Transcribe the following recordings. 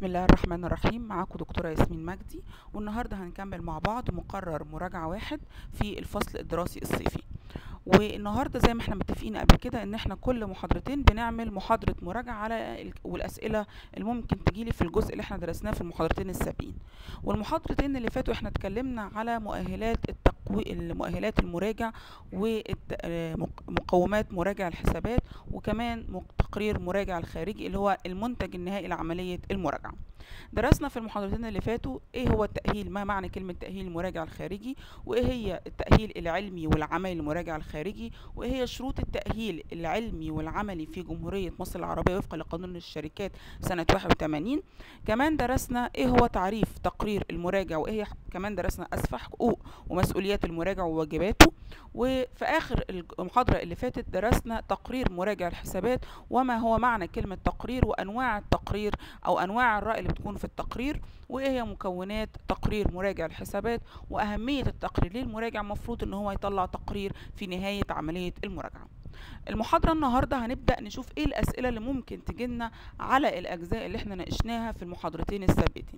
بسم الله الرحمن الرحيم معاكم دكتورة ياسمين مجدي والنهاردة هنكمل مع بعض مقرر مراجعة واحد في الفصل الدراسي الصيفي والنهارده زي ما احنا متفقين قبل كده ان احنا كل محاضرتين بنعمل محاضرة مراجعة على ال- والاسئلة اللي ممكن تجيلي في الجزء اللي احنا درسناه في المحاضرتين السابقين والمحاضرتين اللي فاتوا احنا اتكلمنا على مؤهلات التقوي المؤهلات المراجع ومقومات مراجع الحسابات وكمان مق- تقرير مراجع الخارجي اللي هو المنتج النهائي لعملية المراجعة درسنا في المحاضرتين اللي فاتوا ايه هو التأهيل ما معنى كلمة تأهيل المراجع الخارجي وايه هي التأهيل العلمي والعملي للمراجع الخارجي وايه هي شروط التأهيل العلمي والعملي في جمهورية مصر العربية وفقا لقانون الشركات سنة 81 كمان درسنا ايه هو تعريف تقرير المراجع وايه هي كمان درسنا اسفة حقوق ومسؤوليات المراجع وواجباته وفي اخر المحاضرة اللي فاتت درسنا تقرير مراجع الحسابات وما هو معنى كلمة تقرير وانواع التقرير او انواع الرأي اللي بتكون في التقرير وايه هي مكونات تقرير مراجع الحسابات واهمية التقرير ليه المراجع مفروض ان هو يطلع تقرير في نهاية عملية المراجعة المحاضرة النهاردة هنبدأ نشوف ايه الاسئلة اللي ممكن تجيلنا على الاجزاء اللي احنا ناقشناها في المحاضرتين السابقتين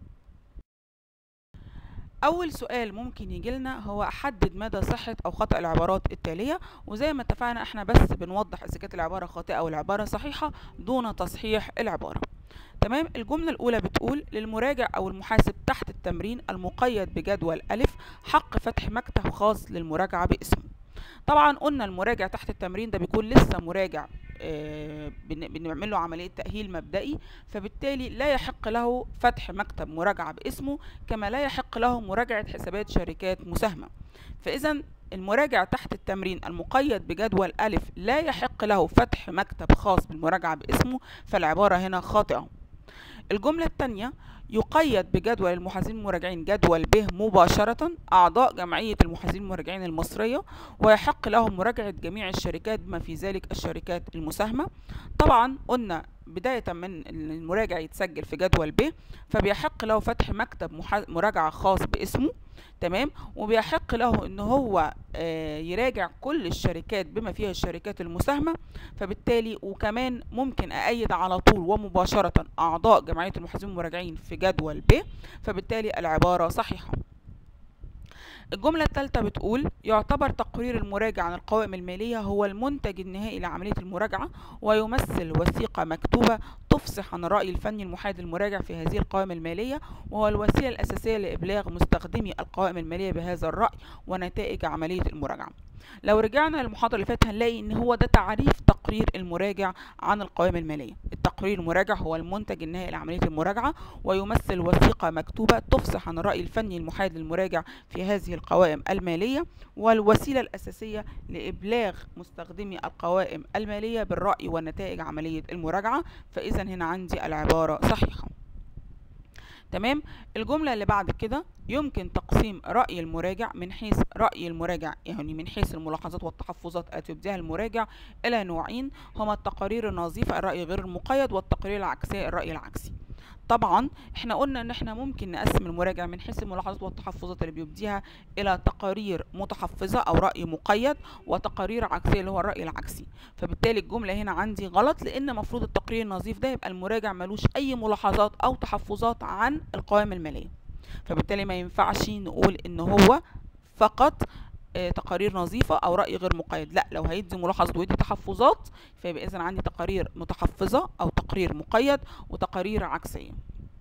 اول سؤال ممكن يجيلنا هو احدد مدى صحة او خطأ العبارات التالية وزي ما اتفقنا احنا بس بنوضح اذا كانت العبارة خاطئة او العبارة صحيحة دون تصحيح العبارة تمام الجملة الأولى بتقول للمراجع أو المحاسب تحت التمرين المقيد بجدول ألف حق فتح مكتب خاص للمراجعة باسمه طبعا قلنا المراجع تحت التمرين ده بيكون لسه مراجع آه، بن- بنعمل له عملية تأهيل مبدئي فبالتالي لا يحق له فتح مكتب مراجعة باسمه كما لا يحق له مراجعة حسابات شركات مساهمة فإذا المراجع تحت التمرين المقيد بجدول ألف لا يحق له فتح مكتب خاص بالمراجعة باسمه فالعبارة هنا خاطئة الجملة الثانية يقيد بجدول المحاسبين المراجعين جدول ب مباشرة أعضاء جمعية المحاسبين المراجعين المصرية ويحق لهم مراجعة جميع الشركات بما في ذلك الشركات المساهمة طبعا قلنا بداية من المراجع يتسجل في جدول ب فبيحق له فتح مكتب محا- مراجعة خاص باسمه تمام وبيحق له ان هو آه، يراجع كل الشركات بما فيها الشركات المساهمة فبالتالي وكمان ممكن أأيد على طول ومباشرة أعضاء جمعية المحاسبين المراجعين في جدول ب فبالتالي العبارة صحيحة الجملة الثالثة بتقول يعتبر تقرير المراجع عن القوائم المالية هو المنتج النهائي لعملية المراجعة ويمثل وثيقة مكتوبة تفصح عن الرأي الفني المحايد للمراجع في هذه القوائم المالية وهو الوسيلة الأساسية لإبلاغ مستخدمي القوائم المالية بهذا الرأي ونتائج عملية المراجعة لو رجعنا للمحاضرة اللي فاتت هنلاقي ان هو ده تعريف تقرير المراجع عن القوائم المالية التقرير المراجع هو المنتج النهائي لعملية المراجعة ويمثل وثيقة مكتوبة تفصح عن الرأي الفني المحايد للمراجع في هذه القوائم المالية والوسيلة الأساسية لإبلاغ مستخدمي القوائم المالية بالرأي ونتائج عملية المراجعة فإذا هنا عندي العبارة صحيحة تمام الجملة اللي بعد كده يمكن تقسيم رأي المراجع من حيث رأي المراجع يعني من حيث الملاحظات والتحفظات التي يبديها المراجع إلى نوعين هما التقارير النظيفة الرأي غير المقيد والتقارير العكسية الرأي العكسي طبعا احنا قلنا ان احنا ممكن نقسم المراجع من حيث الملاحظات والتحفظات اللي بيبديها الى تقارير متحفظة او رأي مقيد وتقارير عكسية اللي هو الرأي العكسي فبالتالي الجملة هنا عندي غلط لان مفروض التقرير النظيف ده يبقى المراجع ملوش اي ملاحظات او تحفظات عن القوائم المالية فبالتالي ما ينفعش نقول ان هو فقط آه، تقارير نظيفة أو رأي غير مقيد لا لو هيدي ملاحظات ويدي تحفظات فيبقى إذا عندي تقارير متحفظة أو تقرير مقيد وتقارير عكسية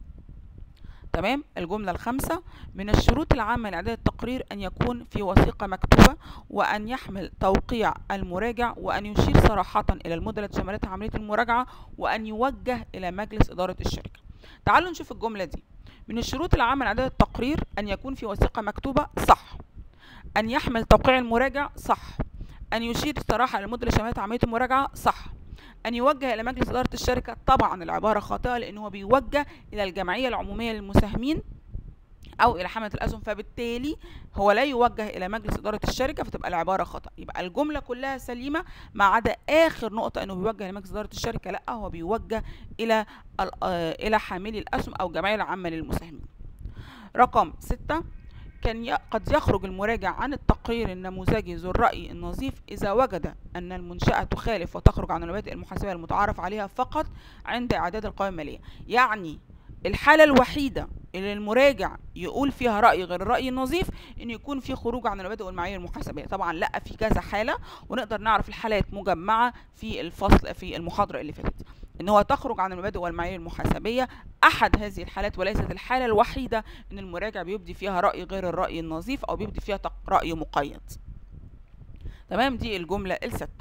تمام الجملة الخامسة من الشروط العامة لإعداد التقرير أن يكون في وثيقة مكتوبة وأن يحمل توقيع المراجع وأن يشير صراحة إلى المدة التي شملتها عملية المراجعة وأن يوجه إلى مجلس إدارة الشركة تعالوا نشوف الجملة دي من الشروط العامة لإعداد التقرير أن يكون في وثيقة مكتوبة صح أن يحمل توقيع المراجع صح أن يشير الصراحة للمدة اللي شملتها عملية المراجعة صح أن يوجه إلى مجلس إدارة الشركة طبعا العبارة خاطئة لأنه هو بيوجه إلى الجمعية العمومية للمساهمين أو إلى حملة الأسهم فبالتالي هو لا يوجه إلى مجلس إدارة الشركة فتبقى العبارة خطأ يبقى الجملة كلها سليمة ما عدا آخر نقطة إنه بيوجه إلى مجلس إدارة الشركة لا هو بيوجه إلى ال- آه، إلى حاملي الأسهم أو الجمعية العامة للمساهمين رقم ستة كان ي- قد يخرج المراجع عن التقرير النموذجي ذو الرأي النظيف إذا وجد أن المنشأة تخالف وتخرج عن المبادئ المحاسبة المتعارف عليها فقط عند إعداد القوائم المالية يعني الحالة الوحيدة اللي المراجع يقول فيها رأي غير الرأي النظيف إن يكون في خروج عن المبادئ والمعايير المحاسبية طبعا لا في كذا حالة ونقدر نعرف الحالات مجمعة في الفصل في المحاضرة اللي فاتت ان هو تخرج عن المبادئ والمعايير المحاسبيه احد هذه الحالات وليست الحاله الوحيده ان المراجع بيبدي فيها راي غير الراي النظيف او بيبدي فيها راي مقيد تمام دي الجمله السادسه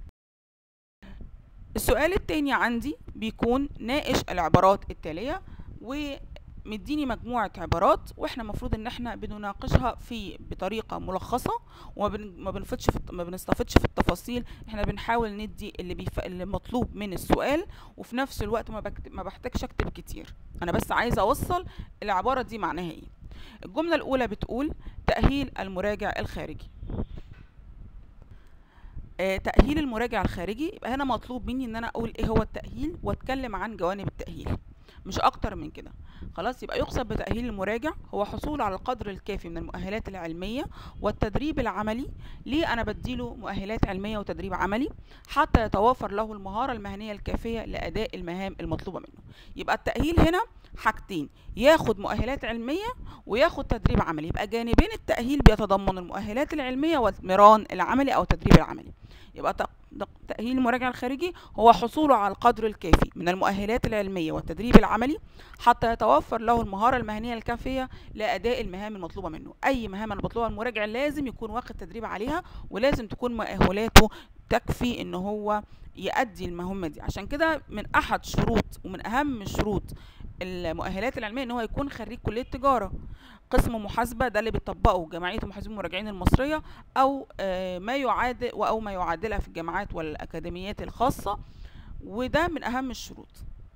السؤال التاني عندي بيكون ناقش العبارات التاليه ومديني مجموعة عبارات واحنا المفروض ان احنا بنناقشها في بطريقة ملخصة وما بنفتش في ما بنستفدش في التفاصيل احنا بنحاول ندي اللي, بيف... اللي مطلوب من السؤال وفي نفس الوقت ما, بكت... ما بحتاجش اكتب كتير انا بس عايزة اوصل العبارة دي معناها ايه الجملة الاولى بتقول تأهيل المراجع الخارجي آه تأهيل المراجع الخارجي يبقى هنا مطلوب مني ان انا اقول ايه هو التأهيل واتكلم عن جوانب التأهيل مش اكتر من كده خلاص يبقى يقصد بتأهيل المراجع هو حصول على القدر الكافي من المؤهلات العلمية والتدريب العملي ليه أنا بديله مؤهلات علمية وتدريب عملي حتى يتوافر له المهارة المهنية الكافية لأداء المهام المطلوبة منه يبقى التأهيل هنا حاجتين ياخد مؤهلات علمية وياخد تدريب عملي يبقى جانبين التأهيل بيتضمن المؤهلات العلمية والمران العملي أو التدريب العملي يبقى تأهيل المراجع الخارجي هو حصوله على القدر الكافي من المؤهلات العلمية والتدريب العملي حتى يتوفر له المهارة المهنية الكافية لأداء المهام المطلوبة منه أي مهام المطلوبة المراجع لازم يكون واخد تدريب عليها ولازم تكون مؤهلاته تكفي ان هو يؤدي المهمة دي عشان كده من أحد شروط ومن أهم شروط المؤهلات العلمية ان هو يكون خريج كلية تجارة قسم محاسبة ده اللي بتطبقه جمعية المحاسبين المراجعين المصرية أو ما يعادل أو ما يعادلها في الجامعات والأكاديميات الخاصة وده من أهم الشروط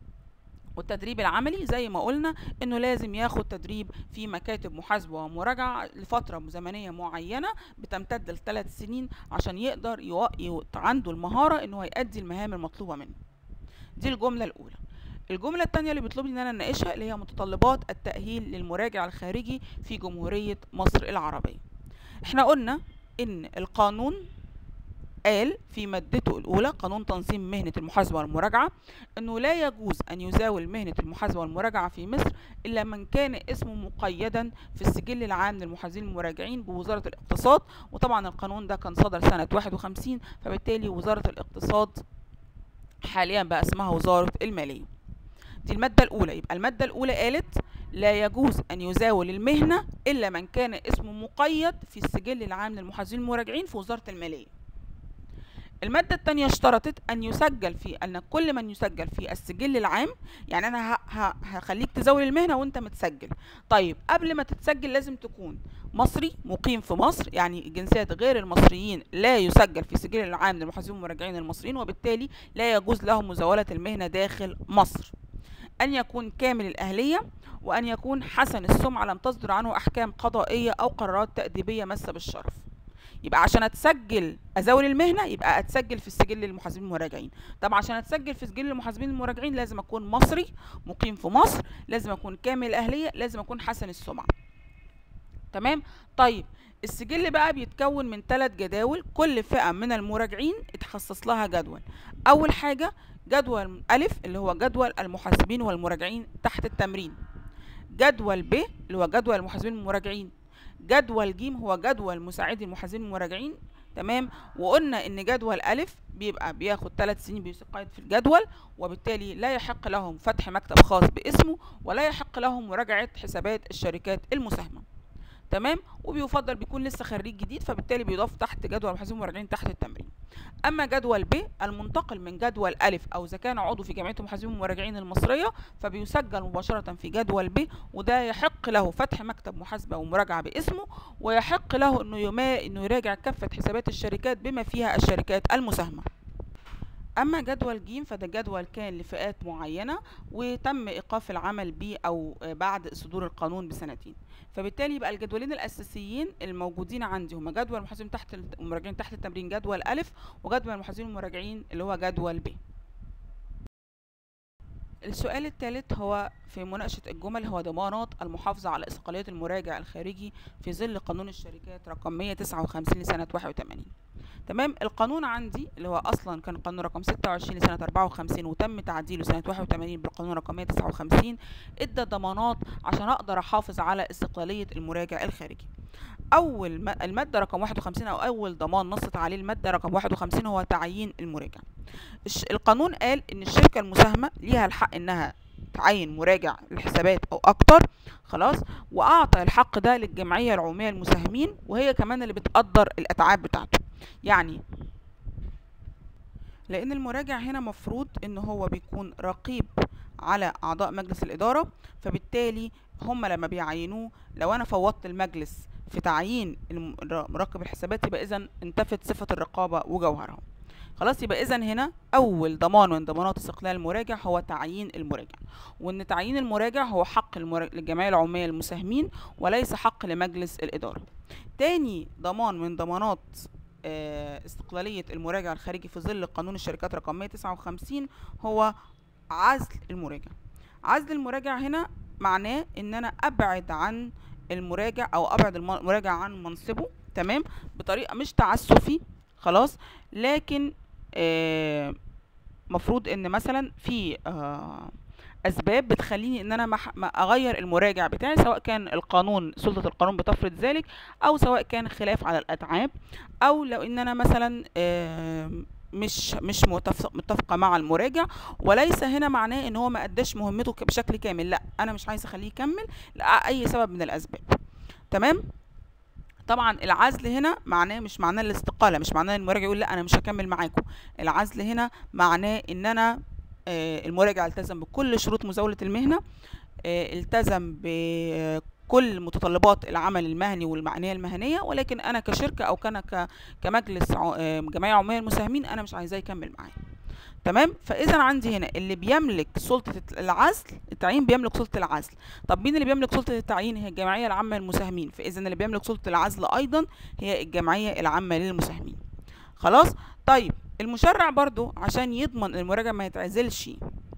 والتدريب العملي زي ما قلنا انه لازم ياخد تدريب في مكاتب محاسبه ومراجعه لفتره زمنيه معينه بتمتد لثلاث سنين عشان يقدر يو... عنده المهاره انه يؤدي المهام المطلوبه منه دي الجمله الاولى الجملة التانية اللي بيطلب لي ان انا اناقشها اللي هي متطلبات التأهيل للمراجع الخارجي في جمهورية مصر العربية احنا قلنا ان القانون قال في مادته الأولى قانون تنظيم مهنة المحاسبة والمراجعة أنه لا يجوز أن يزاول مهنة المحاسبة والمراجعة في مصر إلا من كان اسمه مقيدا في السجل العام للمحاسبين المراجعين بوزارة الاقتصاد وطبعا القانون ده كان صدر سنة 51 فبالتالي وزارة الاقتصاد حاليا بقى اسمها وزارة المالية دي المادة الأولى يبقى المادة الأولى قالت لا يجوز أن يزاول المهنة إلا من كان اسمه مقيد في السجل العام للمحاسبين المراجعين في وزارة المالية المادة الثانية اشترطت أن يسجل في أن كل من يسجل في السجل العام يعني أنا هخليك تزاول المهنة وأنت متسجل طيب قبل ما تتسجل لازم تكون مصري مقيم في مصر يعني الجنسيات غير المصريين لا يسجل في السجل العام للمحاسبين المراجعين المصريين وبالتالي لا يجوز لهم مزاولة المهنة داخل مصر أن يكون كامل الأهلية وأن يكون حسن السمعة لم تصدر عنه أحكام قضائية أو قرارات تأديبية مسة بالشرف يبقى عشان اتسجل ازاول المهنه يبقى اتسجل في السجل للمحاسبين المراجعين طب عشان اتسجل في سجل المحاسبين المراجعين لازم اكون مصري مقيم في مصر لازم اكون كامل الاهليه لازم اكون حسن السمعه تمام طيب السجل بقى بيتكون من ثلاث جداول كل فئه من المراجعين اتخصص لها جدول اول حاجه جدول ألف اللي هو جدول المحاسبين والمراجعين تحت التمرين جدول ب اللي هو جدول المحاسبين والمراجعين جدول ج هو جدول مساعدي المحاسبين المراجعين تمام وقلنا ان جدول ألف بيبقى بياخد ثلاث سنين بيقيد في الجدول وبالتالي لا يحق لهم فتح مكتب خاص باسمه ولا يحق لهم مراجعة حسابات الشركات المساهمة تمام وبيفضل بيكون لسه خريج جديد فبالتالي بيضاف تحت جدول المحاسبين المراجعين تحت التمرين اما جدول ب المنتقل من جدول الف او اذا كان عضو في جمعيه المحاسبين المراجعين المصريه فبيسجل مباشره في جدول ب وده يحق له فتح مكتب محاسبه ومراجعه باسمه ويحق له انه يما انه يراجع كافه حسابات الشركات بما فيها الشركات المساهمه اما جدول ج فده جدول كان لفئات معينه وتم ايقاف العمل به او بعد صدور القانون بسنتين فبالتالي يبقى الجدولين الاساسيين الموجودين عندي هما جدول المحاسبين تحت المراجعين تحت التمرين جدول الف وجدول المحاسبين المراجعين اللي هو جدول ب السؤال الثالث هو في مناقشة الجمل هو ضمانات المحافظة على استقلالية المراجع الخارجي في ظل قانون الشركات رقم 159 لسنة 81 تمام القانون عندي اللي هو اصلا كان قانون رقم 26 لسنه 54 وتم تعديله سنه 81 بالقانون رقم 159 ادى ضمانات عشان اقدر احافظ على استقلاليه المراجع الخارجي اول م- الماده رقم 51 او اول ضمان نصت عليه الماده رقم 51 هو تعيين المراجع الش- القانون قال ان الشركه المساهمه ليها الحق انها تعين مراجع للحسابات او اكتر خلاص واعطى الحق ده للجمعيه العموميه للمساهمين وهي كمان اللي بتقدر الاتعاب بتاعته يعني لان المراجع هنا مفروض ان هو بيكون رقيب على اعضاء مجلس الاداره فبالتالي هم لما بيعينوه لو انا فوضت المجلس في تعيين الم- الر- مراقب الحسابات يبقى اذا انتفت صفه الرقابه وجوهرها خلاص يبقى اذا هنا اول ضمان من ضمانات استقلال المراجع هو تعيين المراجع وان تعيين المراجع هو حق المرا- للجمعيه العموميه للمساهمين وليس حق لمجلس الاداره تاني ضمان من ضمانات آه، استقلالية المراجع الخارجي في ظل قانون الشركات رقم 159 هو عزل المراجع عزل المراجع هنا معناه ان انا ابعد عن المراجع او ابعد الم- المراجع عن منصبه تمام بطريقة مش تعسفي خلاص لكن آه، مفروض ان مثلا في آه، اسباب بتخليني ان انا مح- ما اغير المراجع بتاعي سواء كان القانون سلطه القانون بتفرض ذلك او سواء كان خلاف على الاتعاب او لو ان انا مثلا آم، مش مش متفق متفقه مع المراجع وليس هنا معناه ان هو ما اداش مهمته ك- بشكل كامل لا انا مش عايزه اخليه يكمل لاي سبب من الاسباب تمام طبعا العزل هنا معناه مش معناه الاستقاله مش معناه المراجع يقول لا انا مش هكمل معاكم العزل هنا معناه ان انا آه، المراجع التزم بكل شروط مزاوله المهنه آه، التزم بكل متطلبات العمل المهني والمعنيه المهنيه ولكن انا كشركه او كان ك- كمجلس ع- آه، جمعيه عموميه للمساهمين انا مش عايزاه يكمل معايا تمام فاذا عندي هنا اللي بيملك سلطه العزل التعيين بيملك سلطه العزل طب مين اللي بيملك سلطه التعيين هي الجمعيه العامه للمساهمين فاذا اللي بيملك سلطه العزل ايضا هي الجمعيه العامه للمساهمين خلاص طيب المشرع برضو عشان يضمن المراجع ما يتعزلش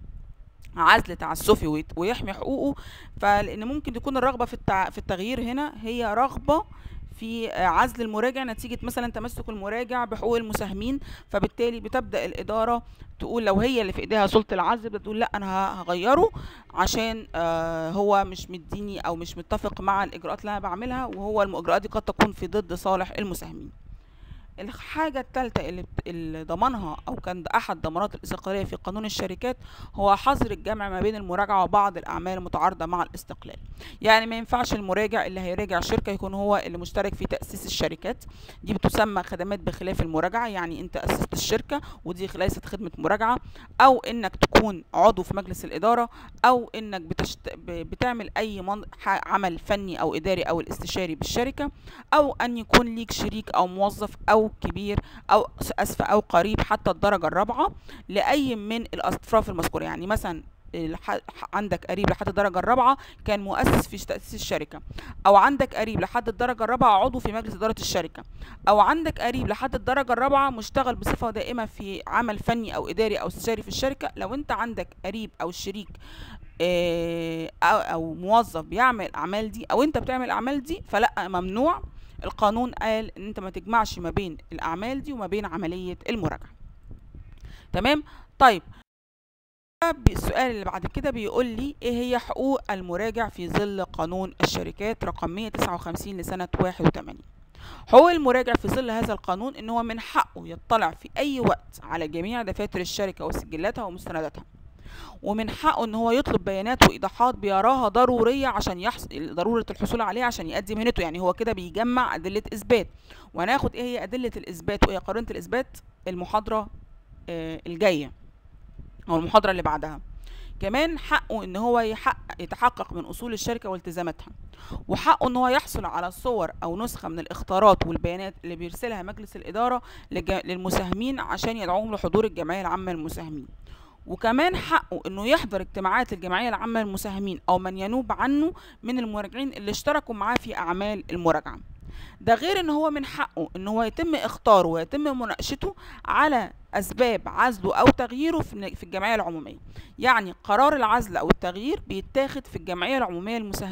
عزل تعسفي ويت- ويحمي حقوقه فلان ممكن تكون الرغبه في التع... في التغيير هنا هي رغبه في آه، عزل المراجع نتيجة مثلا تمسك المراجع بحقوق المساهمين فبالتالي بتبدأ الإدارة تقول لو هي اللي في إيديها سلطة العزل بتقول لا أنا ه- هغيره عشان آه هو مش مديني أو مش متفق مع الإجراءات اللي أنا بعملها وهو الإجراءات دي قد تكون في ضد صالح المساهمين الحاجة الثالثة اللي, بت- اللي ضمنها أو كان ده أحد ضمانات الاستقلالية في قانون الشركات هو حظر الجمع ما بين المراجعة وبعض الأعمال المتعارضة مع الاستقلال يعني ما ينفعش المراجع اللي هيراجع شركة يكون هو اللي مشترك في تأسيس الشركات دي بتسمى خدمات بخلاف المراجعة يعني أنت أسست الشركة ودي ليست خدمة مراجعة أو إنك تكون عضو في مجلس الإدارة أو إنك بتشت... ب- بتعمل أي من... ح- عمل فني أو إداري أو الاستشاري بالشركة أو أن يكون ليك شريك أو موظف أو كبير أو أسفة أو قريب حتى الدرجة الرابعة لأي من الأطراف المذكورة يعني مثلا الح- عندك قريب لحد الدرجة الرابعة كان مؤسس في تأسيس الشركة أو عندك قريب لحد الدرجة الرابعة عضو في مجلس إدارة الشركة أو عندك قريب لحد الدرجة الرابعة مشتغل بصفة دائمة في عمل فني أو إداري أو استشاري في الشركة لو أنت عندك قريب أو شريك آه، أو أو موظف بيعمل الأعمال دي أو أنت بتعمل الأعمال دي فلا ممنوع القانون قال ان انت ما تجمعش ما بين الاعمال دي وما بين عمليه المراجعه تمام طيب السؤال اللي بعد كده بيقول لي ايه هي حقوق المراجع في ظل قانون الشركات رقم 159 لسنه 81 حقوق المراجع في ظل هذا القانون ان هو من حقه يطلع في اي وقت على جميع دفاتر الشركه وسجلاتها ومستنداتها ومن حقه ان هو يطلب بيانات وايضاحات بيراها ضروريه عشان يحصل ضروره الحصول عليها عشان يؤدي مهنته يعني هو كده بيجمع ادله اثبات وهناخد ايه هي ادله الاثبات وايه قارنه الاثبات المحاضره آه، الجايه او المحاضره اللي بعدها كمان حقه ان هو يحقق يتحقق من اصول الشركه والتزاماتها وحقه ان هو يحصل على صور او نسخه من الاختارات والبيانات اللي بيرسلها مجلس الاداره لج- للمساهمين عشان يدعوهم لحضور الجمعيه العامه للمساهمين وكمان حقه انه يحضر اجتماعات الجمعيه العامه للمساهمين او من ينوب عنه من المراجعين اللي اشتركوا معاه في اعمال المراجعه ده غير ان هو من حقه ان هو يتم اختاره ويتم مناقشته على اسباب عزله او تغييره في في الجمعيه العموميه يعني قرار العزل او التغيير بيتاخد في الجمعيه العموميه للمساهمين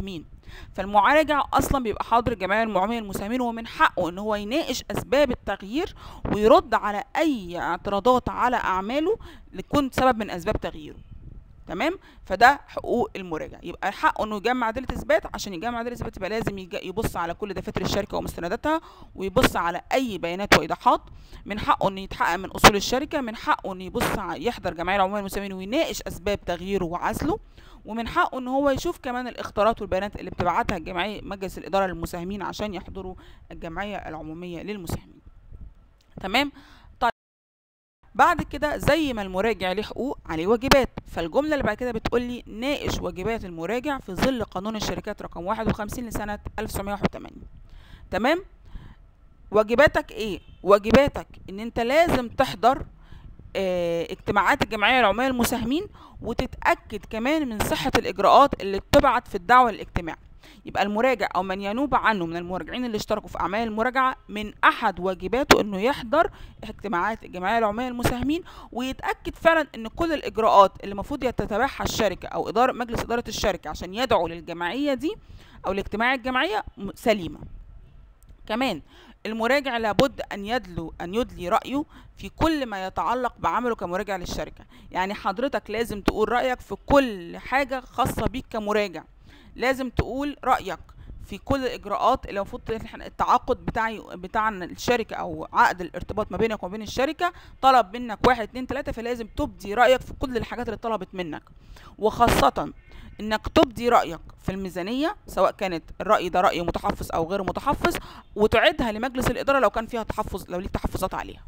فالمراجع اصلا بيبقى حاضر الجمعيه العموميه للمساهمين ومن حقه ان هو يناقش اسباب التغيير ويرد على اي اعتراضات على اعماله اللي تكون سبب من اسباب تغييره تمام فده حقوق المراجع يبقى حقه انه يجمع ادله اثبات عشان يجمع ادله اثبات يبقى لازم يبص على كل دفاتر الشركه ومستنداتها ويبص على اي بيانات وايضاحات من حقه انه يتحقق من اصول الشركه من حقه انه يبص يحضر جمعيه العموميه للمساهمين ويناقش اسباب تغييره وعزله ومن حقه ان هو يشوف كمان الاختيارات والبيانات اللي بتبعتها الجمعيه مجلس الاداره للمساهمين عشان يحضروا الجمعيه العموميه للمساهمين تمام بعد كده زي ما المراجع له حقوق عليه واجبات فالجمله اللي بعد كده بتقول لي ناقش واجبات المراجع في ظل قانون الشركات رقم 51 لسنه 1981 تمام واجباتك ايه واجباتك ان انت لازم تحضر اه اجتماعات الجمعيه العموميه للمساهمين وتتاكد كمان من صحه الاجراءات اللي اتبعت في الدعوه للاجتماع يبقى المراجع او من ينوب عنه من المراجعين اللي اشتركوا في اعمال المراجعه من احد واجباته انه يحضر اجتماعات الجمعيه العموميه للمساهمين ويتاكد فعلا ان كل الاجراءات اللي المفروض تتبعها الشركه او اداره مجلس اداره الشركه عشان يدعو للجمعيه دي او لاجتماع الجمعيه سليمه كمان المراجع لابد ان يدلو ان يدلي رايه في كل ما يتعلق بعمله كمراجع للشركه يعني حضرتك لازم تقول رايك في كل حاجه خاصه بيك كمراجع لازم تقول رايك في كل الاجراءات اللي المفروض التعاقد بتاعي بتاع الشركه او عقد الارتباط ما بينك وما بين الشركه طلب منك واحد اتنين تلاته فلازم تبدي رايك في كل الحاجات اللي طلبت منك وخاصه انك تبدي رايك في الميزانيه سواء كانت الراي ده راي متحفظ او غير متحفظ وتعيدها لمجلس الاداره لو كان فيها تحفظ لو ليك تحفظات عليها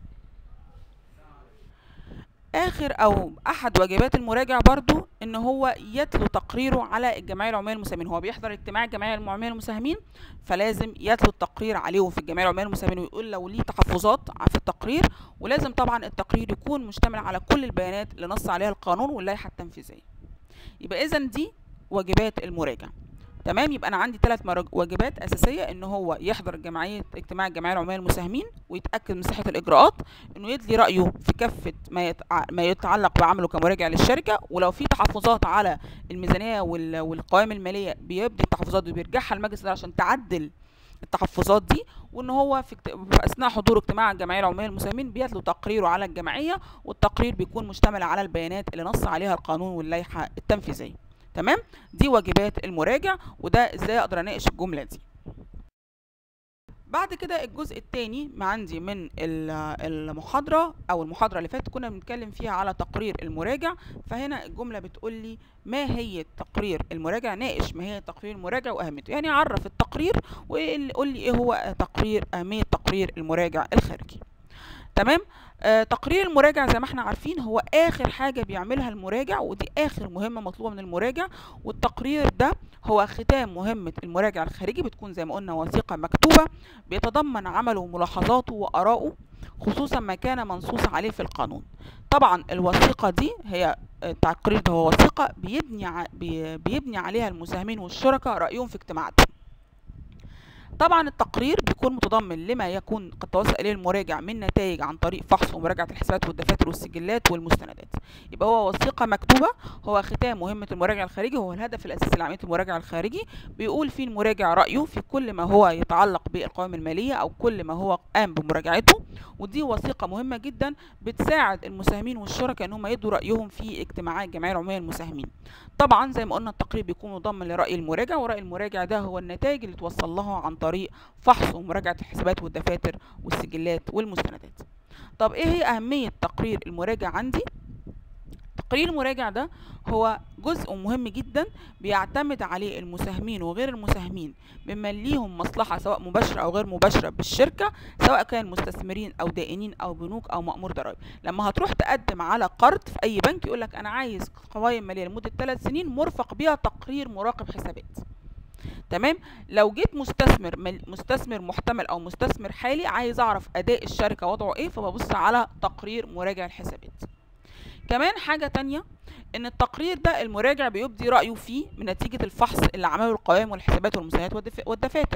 اخر او احد واجبات المراجع برضو ان هو يتلو تقريره على الجمعيه العموميه للمساهمين هو بيحضر اجتماع الجمعيه العموميه للمساهمين فلازم يتلو التقرير عليهم في الجمعيه العموميه للمساهمين ويقول لو ليه تحفظات في التقرير ولازم طبعا التقرير يكون مشتمل على كل البيانات اللي نص عليها القانون واللائحه التنفيذيه يبقى اذا دي واجبات المراجع تمام يبقى انا عندي ثلاث واجبات اساسيه ان هو يحضر الجمعيه اجتماع الجمعيه العموميه للمساهمين ويتاكد من صحه الاجراءات انه يدلي رايه في كافه ما يتع... ما يتعلق بعمله كمراجع للشركه ولو في تحفظات على الميزانيه وال... والقوائم الماليه بيبدي التحفظات دي وبيرجعها المجلس ده عشان تعدل التحفظات دي وان هو في, اكت... في اثناء حضور اجتماع الجمعيه العموميه للمساهمين بيتلو تقريره على الجمعيه والتقرير بيكون مشتمل على البيانات اللي نص عليها القانون واللائحه التنفيذيه تمام دي واجبات المراجع وده ازاي اقدر اناقش الجمله دي بعد كده الجزء الثاني ما عندي من المحاضرة أو المحاضرة اللي فاتت كنا بنتكلم فيها على تقرير المراجع فهنا الجملة بتقول لي ما هي تقرير المراجع ناقش ما هي تقرير المراجع وأهميته يعني عرف التقرير وقول لي إيه هو تقرير أهمية تقرير المراجع الخارجي تمام آه تقرير المراجع زي ما احنا عارفين هو اخر حاجة بيعملها المراجع ودي اخر مهمة مطلوبة من المراجع والتقرير ده هو ختام مهمة المراجع الخارجي بتكون زي ما قلنا وثيقة مكتوبة بيتضمن عمله وملاحظاته وآراءه خصوصا ما كان منصوص عليه في القانون طبعا الوثيقة دي هي التقرير ده هو وثيقة بيبني بيبني عليها المساهمين والشركاء رأيهم في اجتماعاتهم طبعا التقرير بيكون متضمن لما يكون قد توصل اليه المراجع من نتائج عن طريق فحص ومراجعه الحسابات والدفاتر والسجلات والمستندات يبقى هو وثيقه مكتوبه هو ختام مهمه المراجع الخارجي هو الهدف الاساسي لعمليه المراجع الخارجي بيقول فيه المراجع رايه في كل ما هو يتعلق بالقوائم الماليه او كل ما هو قام بمراجعته ودي وثيقه مهمه جدا بتساعد المساهمين والشركاء ان هم يدوا رايهم في اجتماعات الجمعيه العموميه للمساهمين طبعا زي ما قلنا التقرير بيكون مضمن لراي المراجع وراي المراجع ده هو النتائج اللي توصل لها عن طريق فحص ومراجعه الحسابات والدفاتر والسجلات والمستندات طب ايه هي اهميه تقرير المراجع عندي تقرير المراجع ده هو جزء مهم جدا بيعتمد عليه المساهمين وغير المساهمين ممن ليهم مصلحة سواء مباشرة أو غير مباشرة بالشركة سواء كان مستثمرين أو دائنين أو بنوك أو مأمور ضرائب لما هتروح تقدم على قرض في أي بنك يقولك أنا عايز قوائم مالية لمدة 3 سنين مرفق بيها تقرير مراقب حسابات تمام لو جيت مستثمر مستثمر محتمل او مستثمر حالي عايز اعرف اداء الشركه وضعه ايه فببص على تقرير مراجع الحسابات كمان حاجه تانية ان التقرير ده المراجع بيبدي رايه فيه من نتيجه الفحص اللي عمله القوائم والحسابات والميزانيات والدفاتر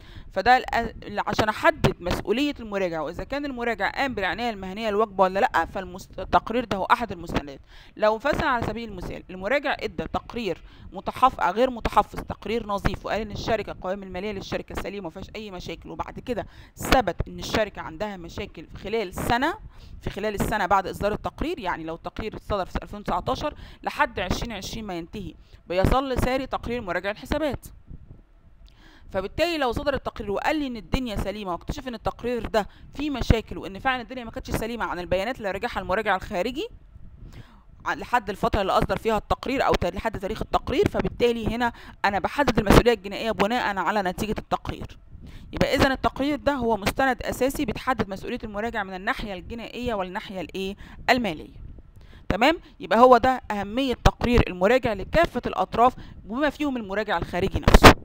فده ال- عشان احدد مسؤوليه المراجع واذا كان المراجع قام بالعنايه المهنيه الواجبه ولا لا فالتقرير ده هو احد المستندات لو مثلا على سبيل المثال المراجع ادى تقرير متحف غير متحفظ تقرير نظيف وقال ان الشركه القوائم الماليه للشركه سليمه وما فيهاش اي مشاكل وبعد كده ثبت ان الشركه عندها مشاكل في خلال سنه في خلال السنه بعد اصدار التقرير يعني لو التقرير صدر في 2019 لحد 2020 ما ينتهي بيظل ساري تقرير مراجع الحسابات فبالتالي لو صدر التقرير وقال لي ان الدنيا سليمه واكتشف ان التقرير ده فيه مشاكل وان فعلا الدنيا ما كانتش سليمه عن البيانات اللي راجعها المراجع الخارجي ع- لحد الفتره اللي اصدر فيها التقرير او تا- لحد تاريخ التقرير فبالتالي هنا انا بحدد المسؤوليه الجنائيه بناء على نتيجه التقرير يبقى اذا التقرير ده هو مستند اساسي بتحدد مسؤوليه المراجع من الناحيه الجنائيه والناحيه الايه الماليه تمام يبقى هو ده اهميه تقرير المراجع لكافه الاطراف بما فيهم المراجع الخارجي نفسه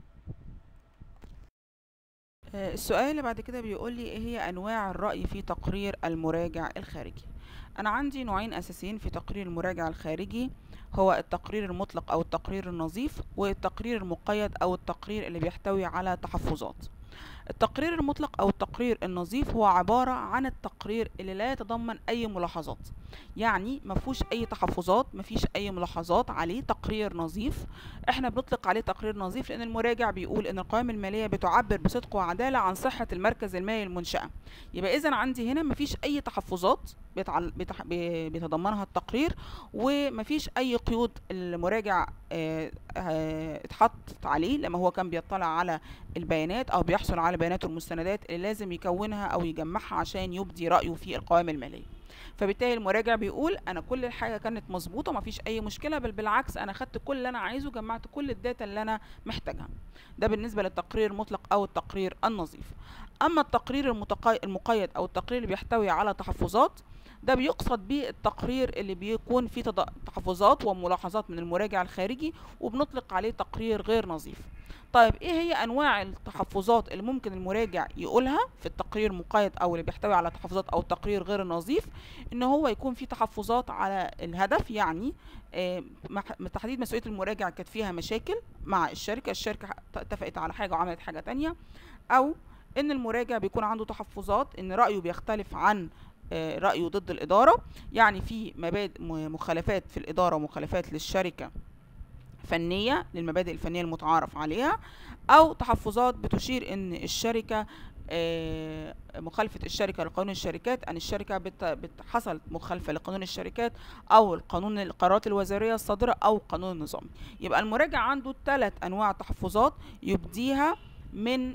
آه، السؤال اللي بعد كده بيقول لي ايه هي انواع الرأي في تقرير المراجع الخارجي انا عندي نوعين اساسيين في تقرير المراجع الخارجي هو التقرير المطلق او التقرير النظيف والتقرير المقيد او التقرير اللي بيحتوي على تحفظات التقرير المطلق او التقرير النظيف هو عبارة عن التقرير اللي لا يتضمن اي ملاحظات يعني ما فيهوش اي تحفظات ما فيش اي ملاحظات عليه تقرير نظيف احنا بنطلق عليه تقرير نظيف لان المراجع بيقول ان القوائم الماليه بتعبر بصدق وعداله عن صحه المركز المالي المنشاه يبقى اذا عندي هنا مفيش اي تحفظات بتعل... بتح... ب- بيتضمنها التقرير ومفيش اي قيود المراجع آه، آه، اتحطت عليه لما هو كان بيطلع على البيانات او بيحصل على بيانات المستندات اللي لازم يكونها او يجمعها عشان يبدي رايه في القوائم الماليه فبالتالي المراجع بيقول انا كل الحاجه كانت مظبوطه مفيش اي مشكله بل بالعكس انا خدت كل اللي انا عايزه جمعت كل الداتا اللي انا محتاجها ده بالنسبه للتقرير المطلق او التقرير النظيف اما التقرير المتقي... المقيد او التقرير اللي بيحتوي على تحفظات ده بيقصد بيه التقرير اللي بيكون فيه تض... تحفظات وملاحظات من المراجع الخارجي وبنطلق عليه تقرير غير نظيف طيب ايه هي انواع التحفظات اللي ممكن المراجع يقولها في التقرير المقيد او اللي بيحتوي على تحفظات او التقرير غير النظيف ان هو يكون في تحفظات على الهدف يعني آه، مح- تحديد مسؤوليه المراجع كانت فيها مشاكل مع الشركه الشركه اتفقت على حاجه وعملت حاجه تانية او ان المراجع بيكون عنده تحفظات ان رايه بيختلف عن آه، رايه ضد الاداره يعني في مبادئ م- مخالفات في الاداره ومخالفات للشركه فنيه للمبادئ الفنيه المتعارف عليها او تحفظات بتشير ان الشركه آه، مخالفة الشركة لقانون الشركات أن الشركة بت- بت- حصلت مخالفة لقانون الشركات أو القانون القرارات الوزارية الصادرة أو القانون النظامي يبقى المراجع عنده ثلاث أنواع تحفظات يبديها من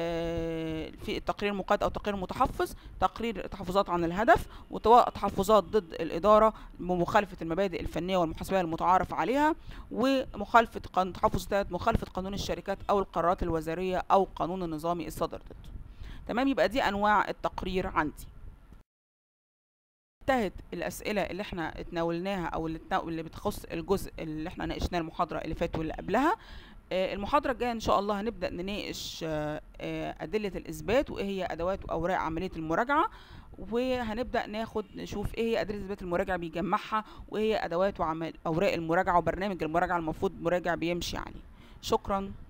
آه، في التقرير المقيد او التقرير المتحفظ تقرير تحفظات عن الهدف وتحفظات ضد الاداره بمخالفه المبادئ الفنيه والمحاسبيه المتعارف عليها ومخالفه قانون تحفظ ثالث مخالفه قانون الشركات او القرارات الوزاريه او القانون النظامي الصادر ضده تمام يبقى دي انواع التقرير عندي انتهت الاسئله اللي احنا اتناولناها او اللي, اتنا- اللي بتخص الجزء اللي احنا ناقشناه المحاضره اللي فاتت واللي قبلها آه، المحاضرة الجاية إن شاء الله هنبدأ نناقش آه، آه، أدلة الإثبات وإيه هي أدوات وأوراق عملية المراجعة وهنبدأ ناخد نشوف إيه هي أدلة إثبات المراجع بيجمعها وإيه هي أدوات وأوراق المراجعة وبرنامج المراجعة المفروض المراجع بيمشي عليه شكرا